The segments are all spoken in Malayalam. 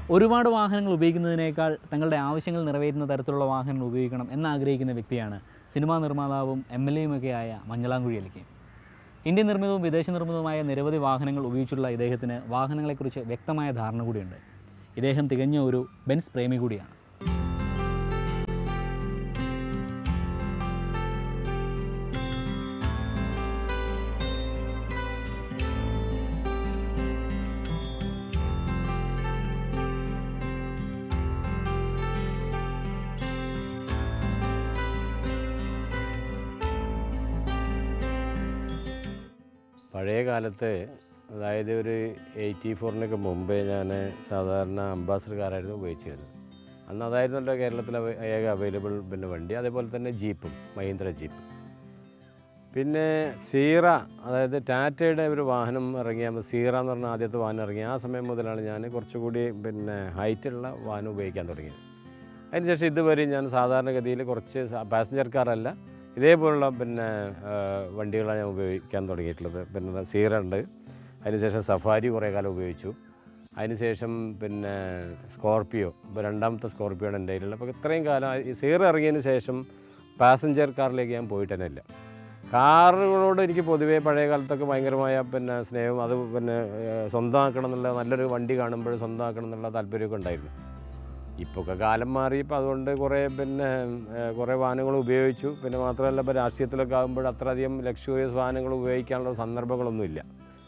ഒരുപാട് വാഹനങ്ങൾ ഉപയോഗിക്കുന്നതിനേക്കാൾ തങ്ങളുടെ ആവശ്യങ്ങൾ നിറവേറ്റുന്ന തരത്തിലുള്ള വാഹനങ്ങൾ ഉപയോഗിക്കണം എന്നാഗ്രഹിക്കുന്ന വ്യക്തിയാണ് സിനിമാ നിർമ്മാതാവും എം എൽ എയുമൊക്കെ ആയ മഞ്ഞളാംകുഴി അലിക്കും ഇന്ത്യൻ നിർമ്മിതവും വിദേശ നിർമ്മിതവുമായ നിരവധി വാഹനങ്ങൾ ഉപയോഗിച്ചുള്ള ഇദ്ദേഹത്തിന് വാഹനങ്ങളെക്കുറിച്ച് വ്യക്തമായ ധാരണ കൂടിയുണ്ട് ഇദ്ദേഹം തികഞ്ഞ ഒരു ബെൻസ് പ്രേമി കൂടിയാണ് പഴയ കാലത്ത് അതായത് ഒരു എയ്റ്റി ഫോറിനൊക്കെ മുമ്പേ ഞാൻ സാധാരണ അംബാസഡർ കാറായിരുന്നു ഉപയോഗിച്ചിരുന്നത് അന്ന് അതായിരുന്നല്ലോ കേരളത്തിലെ അവ- ഏക അവൈലബിൾ പിന്നെ വണ്ടി അതേപോലെ തന്നെ ജീപ്പും മഹീന്ദ്ര ജീപ്പ് പിന്നെ സീറ അതായത് ടാറ്റയുടെ ഒരു വാഹനം ഇറങ്ങിയ സീറ എന്ന് പറഞ്ഞ ആദ്യത്തെ വാഹനം ഇറങ്ങി ആ സമയം മുതലാണ് ഞാൻ കുറച്ചുകൂടി പിന്നെ ഹൈറ്റുള്ള വാഹനം ഉപയോഗിക്കാൻ തുടങ്ങിയത് അതിനുശേഷം ഇതുവരെ ഞാൻ സാധാരണഗതിയിൽ കുറച്ച് പാസഞ്ചർ കാറല്ല ഇതേപോലുള്ള പിന്നെ ആ, വണ്ടികളാണ് ഞാൻ ഉപയോഗിക്കാൻ തുടങ്ങിയിട്ടുള്ളത് പിന്നെ സീറ ഉണ്ട് അതിനുശേഷം സഫാരി കുറേ കാലം ഉപയോഗിച്ചു അതിനുശേഷം പിന്നെ സ്കോർപ്പിയോ ഇപ്പോൾ രണ്ടാമത്തെ സ്കോർപ്പിയോ ആണ് എൻ്റെ കയ്യിലുള്ളത് അപ്പോൾ ഇത്രയും കാലം ഈ സീറ ഇറങ്ങിയതിന് ശേഷം പാസഞ്ചർ കാറിലേക്ക് ഞാൻ പോയിട്ട് തന്നെ ഇല്ല കാറുകളോട് എനിക്ക് പൊതുവേ പഴയ കാലത്തൊക്കെ ഭയങ്കരമായ പിന്നെ സ്നേഹവും അത് പിന്നെ ഏഹ്, സ്വന്തമാക്കണം എന്നുള്ള നല്ലൊരു വണ്ടി കാണുമ്പോൾ സ്വന്തമാക്കണം എന്നുള്ള താല്പര്യമൊക്കെ ഉണ്ടായിരുന്നു ഇപ്പോൾ ഒക്കെ കാലം മാറിയപ്പോൾ അതുകൊണ്ട് കുറേ പിന്നെ ഏഹ്, കുറേ വാഹനങ്ങൾ ഉപയോഗിച്ചു പിന്നെ മാത്രമല്ല ഇപ്പോൾ രാഷ്ട്രീയത്തിലൊക്കെ ആകുമ്പോൾ അത്രയധികം ലക്ഷറിയസ് വാഹനങ്ങൾ ഉപയോഗിക്കാനുള്ള സന്ദർഭങ്ങളൊന്നുമില്ല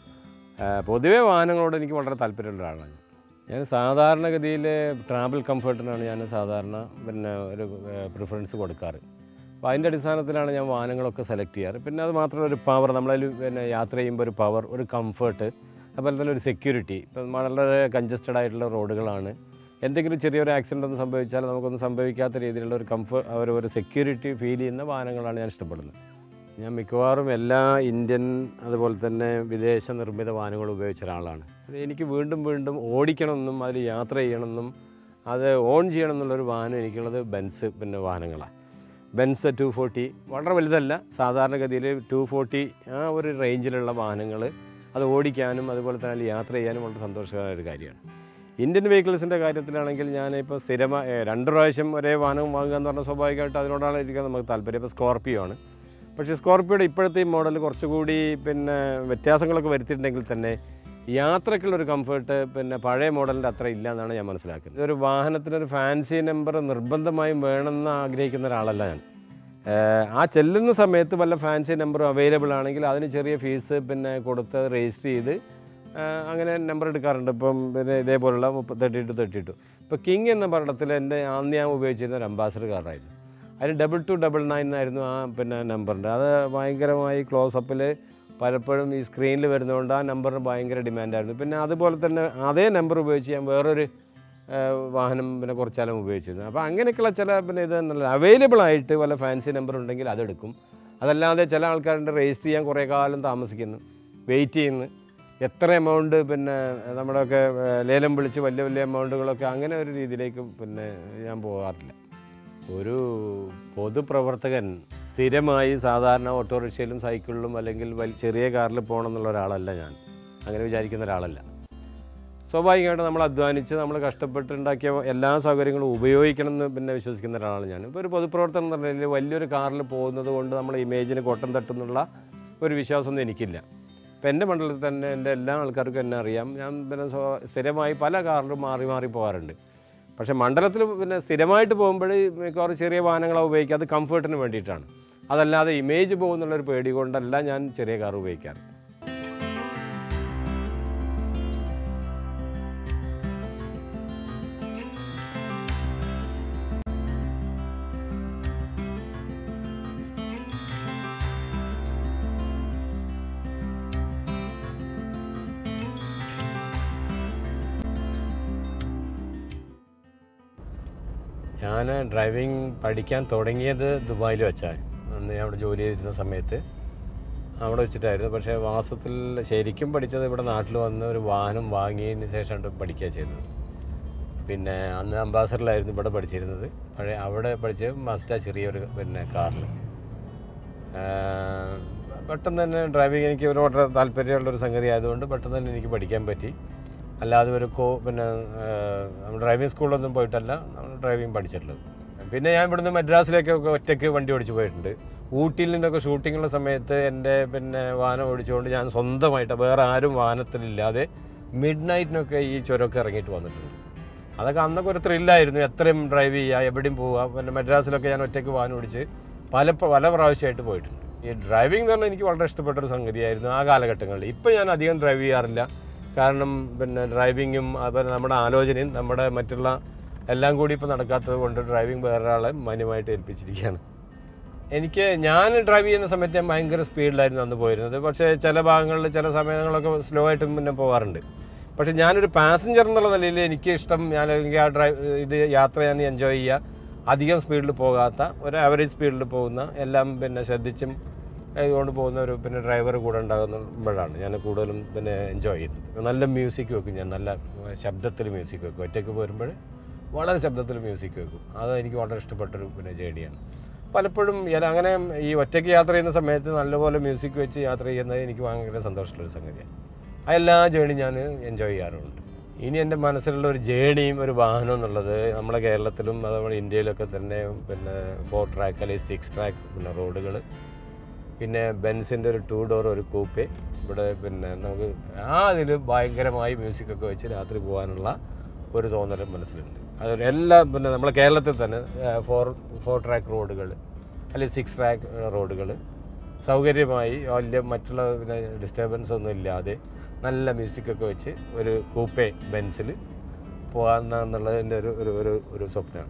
ഏഹ്, പൊതുവേ വാഹനങ്ങളോട് എനിക്ക് വളരെ താല്പര്യമുള്ള ഒരാളാണ് ഞാൻ സാധാരണഗതിയിൽ ട്രാവൽ കംഫർട്ടിനാണ് ഞാൻ സാധാരണ പിന്നെ ഒരു പ്രിഫറൻസ് കൊടുക്കാറ് അപ്പോൾ അതിൻ്റെ അടിസ്ഥാനത്തിലാണ് ഞാൻ വാഹനങ്ങളൊക്കെ സെലക്ട് ചെയ്യാറ് പിന്നെ അത് മാത്രമല്ല ഒരു പവർ നമ്മളതിൽ പിന്നെ യാത്ര ചെയ്യുമ്പോൾ ഒരു പവർ ഒരു കംഫർട്ട് അതുപോലെ തന്നെ ഒരു സെക്യൂരിറ്റി ഇപ്പം വളരെ കൺജസ്റ്റഡ് ആയിട്ടുള്ള റോഡുകളാണ് എന്തെങ്കിലും ചെറിയൊരു ആക്സിഡൻ്റ് ഒന്നും സംഭവിച്ചാൽ നമുക്കൊന്നും സംഭവിക്കാത്ത രീതിയിലുള്ള ഒരു കംഫർട്ട് ഒരു ഒരു സെക്യൂരിറ്റി ഫീൽ ചെയ്യുന്ന വാഹനങ്ങളാണ് ഞാൻ ഇഷ്ടപ്പെടുന്നത് ഞാൻ മിക്കവാറും എല്ലാ ഇന്ത്യൻ അതുപോലെ തന്നെ വിദേശ നിർമ്മിത വാഹനങ്ങൾ ഉപയോഗിച്ച ഒരാളാണ് അത് എനിക്ക് വീണ്ടും വീണ്ടും ഓടിക്കണമെന്നും അതിൽ യാത്ര ചെയ്യണമെന്നും അത് ഓൺ ചെയ്യണം എന്നുള്ളൊരു വാഹനം എനിക്കുള്ളത് ബെൻസ് പിന്നെ വാഹനങ്ങളാണ് ബെൻസ് ടു ഫോർട്ടി വളരെ വലുതല്ല സാധാരണഗതിയിൽ ടു ഫോർട്ടി ആ ഒരു റേഞ്ചിലുള്ള വാഹനങ്ങൾ അത് ഓടിക്കാനും അതുപോലെ തന്നെ അതിൽ യാത്ര ചെയ്യാനും വളരെ സന്തോഷകരമായ ഒരു കാര്യമാണ് ഇന്ത്യൻ വെഹിക്കിൾസിൻ്റെ കാര്യത്തിലാണെങ്കിൽ ഞാനിപ്പോൾ സ്ഥിരമായി രണ്ട് പ്രാവശ്യം ഒരേ വാഹനം വാങ്ങുക എന്ന് പറഞ്ഞാൽ സ്വാഭാവികമായിട്ട് അതിനോടാണ് ഇരിക്കാൻ നമുക്ക് താല്പര്യം ഇപ്പോൾ സ്കോർപ്പിയോ ആണ് പക്ഷേ സ്കോർപ്പിയോയുടെ ഇപ്പോഴത്തെ ഈ മോഡൽ കുറച്ചുകൂടി പിന്നെ വ്യത്യാസങ്ങളൊക്കെ വരുത്തിയിട്ടുണ്ടെങ്കിൽ തന്നെ യാത്രയ്ക്കുള്ള ഒരു കംഫർട്ട് പിന്നെ പഴയ മോഡലിൻ്റെ അത്ര ഇല്ല എന്നാണ് ഞാൻ മനസ്സിലാക്കുന്നത് ഒരു വാഹനത്തിനൊരു ഫാൻസി നമ്പർ നിർബന്ധമായും വേണമെന്ന് ആഗ്രഹിക്കുന്ന ഒരാളല്ല ഞാൻ ഏഹ് ആ ചെല്ലുന്ന സമയത്ത് വല്ല ഫാൻസി നമ്പറും അവൈലബിൾ ആണെങ്കിൽ അതിന് ചെറിയ ഫീസ് പിന്നെ കൊടുത്ത് രജിസ്റ്റർ ചെയ്ത് ആഹ് അങ്ങനെ നമ്പർ എടുക്കാറുണ്ട് ഇപ്പം പിന്നെ ഇതേപോലുള്ള മുപ്പ തേർട്ടി ടു തേർട്ടി ടു ഇപ്പോൾ കിങ് എന്ന പടത്തിൽ എൻ്റെ അന്ന് ഞാൻ ഉപയോഗിച്ചിരുന്ന ഒരു അംബാസഡർ കാറായിരുന്നു അതിന് ഡബിൾ ടു ഡബിൾ നയൻ എന്നായിരുന്നു ആ പിന്നെ നമ്പറിൻ്റെ അത് ഭയങ്കരമായി ക്ലോസപ്പിൽ പലപ്പോഴും ഈ സ്ക്രീനിൽ വരുന്നതുകൊണ്ട് ആ നമ്പറിന് ഭയങ്കര ഡിമാൻഡായിരുന്നു പിന്നെ അതുപോലെ തന്നെ അതേ നമ്പർ ഉപയോഗിച്ച് ഞാൻ വേറൊരു ആ, വാഹനം പിന്നെ കുറച്ചാലും ഉപയോഗിച്ചിരുന്നു അപ്പോൾ അങ്ങനെയൊക്കെയുള്ള ചില പിന്നെ ഇത് നല്ല അവൈലബിൾ ആയിട്ട് വല്ല ഫാൻസി നമ്പർ ഉണ്ടെങ്കിൽ അതെടുക്കും അതല്ലാതെ ചില ആൾക്കാരുടെ രജിസ്റ്റർ ചെയ്യാൻ കുറേ കാലം താമസിക്കുന്നു വെയിറ്റ് ചെയ്യുന്നു എത്ര എമൗണ്ട് പിന്നെ നമ്മുടെയൊക്കെ ആ, ലേലം വിളിച്ച് വലിയ വലിയ എമൗണ്ടുകളൊക്കെ അങ്ങനെ ഒരു രീതിയിലേക്ക് പിന്നെ ഞാൻ പോകാറില്ല ഒരു പൊതുപ്രവർത്തകൻ സ്ഥിരമായി സാധാരണ ഓട്ടോറിക്ഷയിലും സൈക്കിളിലും അല്ലെങ്കിൽ വലിയ ചെറിയ കാറിൽ പോകണം എന്നുള്ള ഒരാളല്ല ഞാൻ അങ്ങനെ വിചാരിക്കുന്ന ഒരാളല്ല സ്വാഭാവികമായിട്ട് നമ്മൾ അധ്വാനിച്ച് നമ്മൾ കഷ്ടപ്പെട്ടുണ്ടാക്കിയ എല്ലാ സൗകര്യങ്ങളും ഉപയോഗിക്കണം എന്ന് പിന്നെ വിശ്വസിക്കുന്ന ഒരാളാണ് ഞാൻ ഇപ്പോൾ ഒരു പൊതുപ്രവർത്തനം എന്ന് പറഞ്ഞാൽ വലിയൊരു കാറിൽ പോകുന്നത് കൊണ്ട് നമ്മുടെ ഇമേജിന് കോട്ടം തട്ടുന്നുള്ള ഒരു വിശ്വാസമൊന്നും എനിക്കില്ല ഇപ്പം എൻ്റെ മണ്ഡലത്തിൽ തന്നെ എൻ്റെ എല്ലാ ആൾക്കാർക്കും എന്നെ അറിയാം ഞാൻ പിന്നെ സ്വ- സ്ഥിരമായി പല കാറിലും മാറി മാറി പോകാറുണ്ട് പക്ഷേ മണ്ഡലത്തിൽ പിന്നെ സ്ഥിരമായിട്ട് പോകുമ്പോൾ മിക്കവാറും ചെറിയ വാഹനങ്ങളാണ് ഉപയോഗിക്കുക അത് കംഫർട്ടിന് വേണ്ടിയിട്ടാണ് അതല്ലാതെ ഇമേജ് പോകുന്നുള്ളൊരു പേടി കൊണ്ടല്ല ഞാൻ ചെറിയ കാർ ഉപയോഗിക്കാറ് ഞാൻ ഡ്രൈവിംഗ് പഠിക്കാൻ തുടങ്ങിയത് ദുബായിൽ വെച്ചാണ് അന്ന് ഞാൻ അവിടെ ജോലി ചെയ്തിരുന്ന സമയത്ത് അവിടെ വെച്ചിട്ടായിരുന്നു പക്ഷേ വാസത്തിൽ ശരിക്കും പഠിച്ചത് ഇവിടെ നാട്ടിൽ വന്ന് ഒരു വാഹനം വാങ്ങിയതിന് ശേഷമാണ് പഠിക്കുക ചെയ്തത് പിന്നെ അന്ന് അംബാസഡറിലായിരുന്നു ഇവിടെ പഠിച്ചിരുന്നത് പഴയ അവിടെ പഠിച്ചത് മസ്ത ചെറിയൊരു പിന്നെ കാറിൽ പെട്ടെന്ന് തന്നെ ഡ്രൈവിംഗ് എനിക്ക് ഒരുപാട് താല്പര്യമുള്ളൊരു സംഗതി ആയതുകൊണ്ട് പെട്ടെന്ന് തന്നെ എനിക്ക് പഠിക്കാൻ പറ്റി അല്ലാതെ ഒരു കോ പിന്നെ നമ്മൾ ഡ്രൈവിംഗ് സ്കൂളിലൊന്നും പോയിട്ടല്ല നമ്മൾ ഡ്രൈവിംഗ് പഠിച്ചിട്ടുള്ളത് പിന്നെ ഞാൻ ഇവിടുന്ന് മദ്രാസിലേക്കൊക്കെ ഒറ്റയ്ക്ക് വണ്ടി ഓടിച്ച് പോയിട്ടുണ്ട് ഊട്ടിയിൽ നിന്നൊക്കെ ഷൂട്ടിങ്ങുള്ള സമയത്ത് എൻ്റെ പിന്നെ വാഹനം ഓടിച്ചുകൊണ്ട് ഞാൻ സ്വന്തമായിട്ട് വേറെ ആരും വാഹനത്തിലില്ലാതെ മിഡ് നൈറ്റിനൊക്കെ ഈ ചുരമൊക്കെ ഇറങ്ങിയിട്ട് വന്നിട്ടുണ്ട് അതൊക്കെ അന്നൊക്കെ ഒരു ത്രില്ലായിരുന്നു എത്രയും ഡ്രൈവ് ചെയ്യുക എവിടെയും പോവുക പിന്നെ മദ്രാസിലൊക്കെ ഞാൻ ഒറ്റയ്ക്ക് വാഹനം ഓടിച്ച് പല പല പ്രാവശ്യമായിട്ട് പോയിട്ടുണ്ട് ഈ ഡ്രൈവിംഗ് എന്ന് പറഞ്ഞാൽ എനിക്ക് വളരെ ഇഷ്ടപ്പെട്ട ഒരു സംഗതിയായിരുന്നു ആ കാലഘട്ടങ്ങളിൽ ഇപ്പോൾ ഞാൻ അധികം ഡ്രൈവ് ചെയ്യാറില്ല കാരണം പിന്നെ ഡ്രൈവിങ്ങും അതുപോലെ നമ്മുടെ ആലോചനയും നമ്മുടെ മറ്റുള്ള എല്ലാം കൂടി ഇപ്പോൾ നടക്കാത്തത് കൊണ്ട് ഡ്രൈവിംഗ് വേറൊരാളെ മാന്യമായിട്ട് ഏൽപ്പിച്ചിരിക്കുകയാണ് എനിക്ക് ഞാൻ ഡ്രൈവ് ചെയ്യുന്ന സമയത്ത് ഞാൻ ഭയങ്കര സ്പീഡിലായിരുന്നു അന്ന് പോയിരുന്നത് പക്ഷേ ചില ഭാഗങ്ങളിൽ ചില സമയങ്ങളൊക്കെ സ്ലോ ആയിട്ട് പിന്നെ പോകാറുണ്ട് പക്ഷേ ഞാനൊരു പാസഞ്ചർ എന്നുള്ള നിലയിൽ എനിക്ക് ഇഷ്ടം ഞാൻ അല്ലെങ്കിൽ ആ ഡ്രൈവ് ഇത് യാത്ര ഞാൻ എൻജോയ് ചെയ്യുക അധികം സ്പീഡിൽ പോകാത്ത ഒരു ആവറേജ് സ്പീഡിൽ പോകുന്ന എല്ലാം പിന്നെ ശ്രദ്ധിച്ചും ഇതുകൊണ്ട് പോകുന്ന ഒരു പിന്നെ ഡ്രൈവർ കൂടെ ഉണ്ടാകുമ്പോഴാണ് ഞാൻ കൂടുതലും പിന്നെ എൻജോയ് ചെയ്യുന്നത് നല്ല മ്യൂസിക് വെക്കും ഞാൻ നല്ല ശബ്ദത്തിൽ മ്യൂസിക് വെക്കും ഒറ്റയ്ക്ക് പോരുമ്പോൾ വളരെ ശബ്ദത്തിൽ മ്യൂസിക് വെക്കും അത് എനിക്ക് വളരെ ഇഷ്ടപ്പെട്ടൊരു പിന്നെ ജേണിയാണ് പലപ്പോഴും ഞാൻ അങ്ങനെ ഈ ഒറ്റയ്ക്ക് യാത്ര ചെയ്യുന്ന സമയത്ത് നല്ലപോലെ മ്യൂസിക് വെച്ച് യാത്ര ചെയ്യുന്നത് എനിക്ക് ഭയങ്കര സന്തോഷമുള്ളൊരു സംഗതിയാണ് ആ എല്ലാ ജേണി ഞാൻ എൻജോയ് ചെയ്യാറുണ്ട് ഇനി എൻ്റെ മനസ്സിലുള്ള ഒരു ജേണിയും ഒരു വാഹനം എന്നുള്ളത് നമ്മുടെ കേരളത്തിലും അതുപോലെ ഇന്ത്യയിലൊക്കെ തന്നെ പിന്നെ ഫോർ ട്രാക്ക് അല്ലെങ്കിൽ സിക്സ് ട്രാക്ക് പിന്നെ റോഡുകൾ പിന്നെ ബെൻസിൻ്റെ ഒരു ടൂ ഡോർ ഒരു കൂപ്പെ ഇവിടെ പിന്നെ നമുക്ക് ആ അതിൽ ഭയങ്കരമായി മ്യൂസിക്കൊക്കെ വെച്ച് രാത്രി പോകാനുള്ള ഒരു തോന്നൽ മനസ്സിലുണ്ട് അതുപോലെ എല്ലാ പിന്നെ നമ്മളെ കേരളത്തിൽ തന്നെ ഫോർ ഫോർ ട്രാക്ക് റോഡുകൾ അല്ലെങ്കിൽ സിക്സ് ട്രാക്ക് റോഡുകൾ സൗകര്യമായി വലിയ മറ്റുള്ള പിന്നെ ഡിസ്റ്റർബൻസ് ഒന്നും ഇല്ലാതെ നല്ല മ്യൂസിക്കൊക്കെ വെച്ച് ഒരു കൂപ്പെ ബെൻസിൽ പോകാമെന്നുള്ളതിൻ്റെ ഒരു ഒരു ഒരു ഒരു സ്വപ്നമാണ്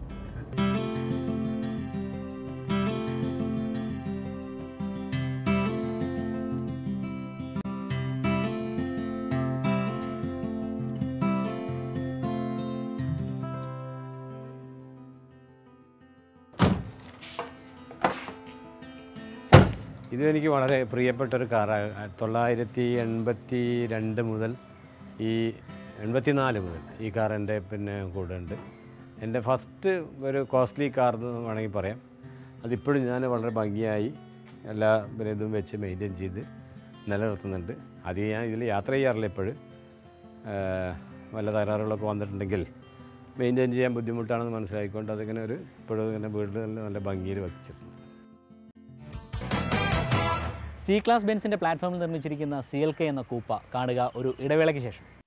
ഇത് എനിക്ക് വളരെ പ്രിയപ്പെട്ട ഒരു കാറാണ് തൊള്ളായിരത്തി എൺപത്തി രണ്ട് മുതൽ ഈ എൺപത്തി നാല് മുതൽ ഈ കാർ എൻ്റെ പിന്നെ കൂടെ ഉണ്ട് എൻ്റെ ഫസ്റ്റ് ഒരു കോസ്റ്റ്ലി കാർ എന്ന് വേണമെങ്കിൽ പറയാം അതിപ്പോഴും ഞാൻ വളരെ ഭംഗിയായി എല്ലാ പിന്നെ ഇതും വെച്ച് മെയിൻറ്റെയിൻ ചെയ്ത് നിലനിർത്തുന്നുണ്ട് അത് ഞാൻ ഇതിൽ യാത്ര ചെയ്യാറില്ല ഇപ്പോഴും വല്ല തകരാറുകളൊക്കെ വന്നിട്ടുണ്ടെങ്കിൽ മെയിൻറ്റെയിൻ ചെയ്യാൻ ബുദ്ധിമുട്ടാണെന്ന് മനസ്സിലാക്കിക്കൊണ്ട് അതിങ്ങനെ ഒരു ഇപ്പോഴും ഇങ്ങനെ വീട്ടിൽ നല്ല ഭംഗിയിൽ വച്ചിട്ടുണ്ട് സി ക്ലാസ് ബെൻസിൻ്റെ പ്ലാറ്റ്ഫോമിൽ നിർമ്മിച്ചിരിക്കുന്ന സി എൽ കെ എന്ന കൂപ്പ കാണുക ഒരു ഇടവേളയ്ക്ക് ശേഷം